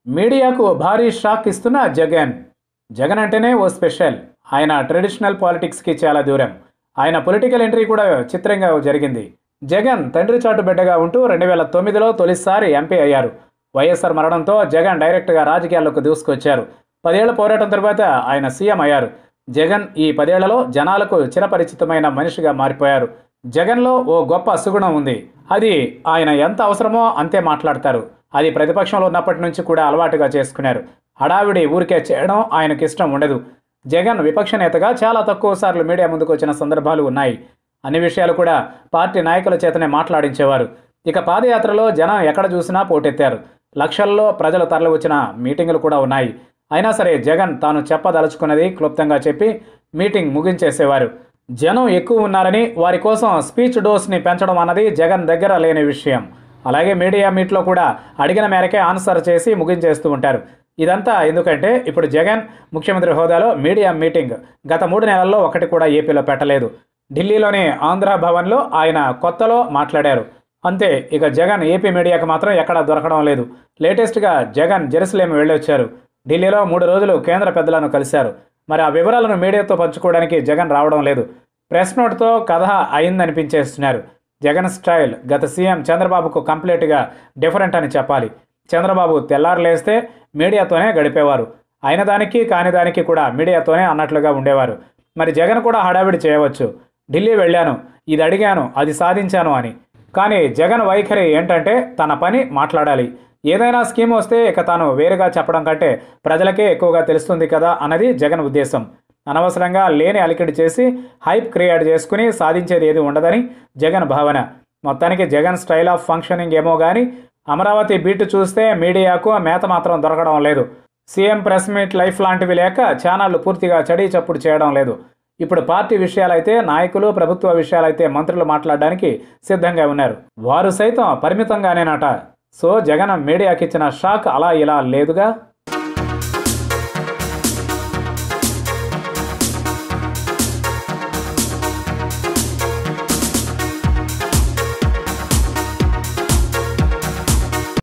మీడియాకు భారీ షాక్ ఇస్తున్న జగన్ జగన్ అంటేనే ఓ స్పెషల్ ఆయన ట్రెడిషనల్ పాలిటిక్స్కి చాలా దూరం ఆయన పొలిటికల్ ఎంట్రీ కూడా చిత్రంగా జరిగింది జగన్ తండ్రి చాటు బిడ్డగా ఉంటూ రెండు వేల తొమ్మిదిలో తొలిసారి ఎంపీ అయ్యారు వైఎస్ఆర్ మరణంతో జగన్ డైరెక్ట్గా రాజకీయాల్లోకి దూసుకొచ్చారు పదేళ్ల పోరాటం తర్వాత ఆయన సీఎం అయ్యారు జగన్ ఈ పదేళ్లలో జనాలకు చిరపరిచితమైన మనిషిగా మారిపోయారు జగన్లో ఓ గొప్ప సుగుణం ఉంది అది ఆయన ఎంత అవసరమో అంతే మాట్లాడతారు అది ప్రతిపక్షంలో ఉన్నప్పటి నుంచి కూడా అలవాటుగా చేసుకున్నారు హడావిడి ఊరికే చేయడం ఆయనకి ఇష్టం ఉండదు జగన్ విపక్ష నేతగా చాలా తక్కువ సార్లు మీడియా ముందుకు వచ్చిన సందర్భాలు ఉన్నాయి అన్ని విషయాలు కూడా పార్టీ నాయకుల చేతనే మాట్లాడించేవారు ఇక పాదయాత్రలో జనం ఎక్కడ చూసినా పోటెత్తారు లక్షల్లో ప్రజలు తరలి వచ్చిన మీటింగులు కూడా ఉన్నాయి అయినా సరే జగన్ తాను చెప్పదలుచుకున్నది క్లుప్తంగా చెప్పి మీటింగ్ ముగించేసేవారు జనం ఎక్కువ ఉన్నారని వారి కోసం స్పీచ్ డోస్ని పెంచడం అన్నది జగన్ దగ్గర లేని విషయం అలాగే మీడియా మీట్లో కూడా అడిగిన మేరకే ఆన్సర్ చేసి ముగించేస్తూ ఉంటారు ఇదంతా ఎందుకంటే ఇప్పుడు జగన్ ముఖ్యమంత్రి హోదాలో మీడియా మీటింగ్ గత మూడు నెలల్లో ఒకటి కూడా ఏపీలో పెట్టలేదు ఢిల్లీలోని ఆంధ్ర భవన్లో ఆయన కొత్తలో మాట్లాడారు అంతే ఇక జగన్ ఏపీ మీడియాకు మాత్రం ఎక్కడా దొరకడం లేదు లేటెస్ట్గా జగన్ జెరూసలేం వెళ్ళొచ్చారు ఢిల్లీలో మూడు రోజులు కేంద్ర పెద్దలను కలిశారు మరి ఆ వివరాలను మీడియాతో పంచుకోవడానికి జగన్ రావడం లేదు ప్రెస్ నోట్తో కథ అయిందనిపించేస్తున్నారు జగన్ స్టైల్ గత సీఎం చంద్రబాబుకు కంప్లీట్గా డిఫరెంట్ అని చెప్పాలి చంద్రబాబు తెల్లారు లేస్తే మీడియాతోనే గడిపేవారు అయిన దానికి కాని దానికి కూడా మీడియాతోనే అన్నట్లుగా ఉండేవారు మరి జగన్ కూడా హడావిడి చేయవచ్చు ఢిల్లీ వెళ్ళాను ఇది అడిగాను అది సాధించాను అని కానీ జగన్ వైఖరి ఏంటంటే తన పని మాట్లాడాలి ఏదైనా స్కీమ్ వస్తే ఇక తాను వేరుగా చెప్పడం కంటే ప్రజలకే ఎక్కువగా తెలుస్తుంది కదా అన్నది జగన్ ఉద్దేశం అనవసరంగా లేని అలికిడి చేసి హైప్ క్రియేట్ చేసుకుని సాధించేది ఏది ఉండదని జగన్ భావన మొత్తానికి జగన్ స్టైల్ ఆఫ్ ఫంక్షనింగ్ ఏమో కానీ అమరావతి బీట్ చూస్తే మీడియాకు మేత మాత్రం దొరకడం లేదు సీఎం ప్రెస్ మీట్ లైఫ్ లాంటివి లేక ఛానళ్లు పూర్తిగా చడి చప్పుడు చేయడం లేదు ఇప్పుడు పార్టీ విషయాలైతే నాయకులు ప్రభుత్వ విషయాలైతే మంత్రులు మాట్లాడడానికి సిద్ధంగా ఉన్నారు వారు సైతం పరిమితంగానేనట సో జగన్ మీడియాకి ఇచ్చిన షాక్ అలా ఇలా లేదుగా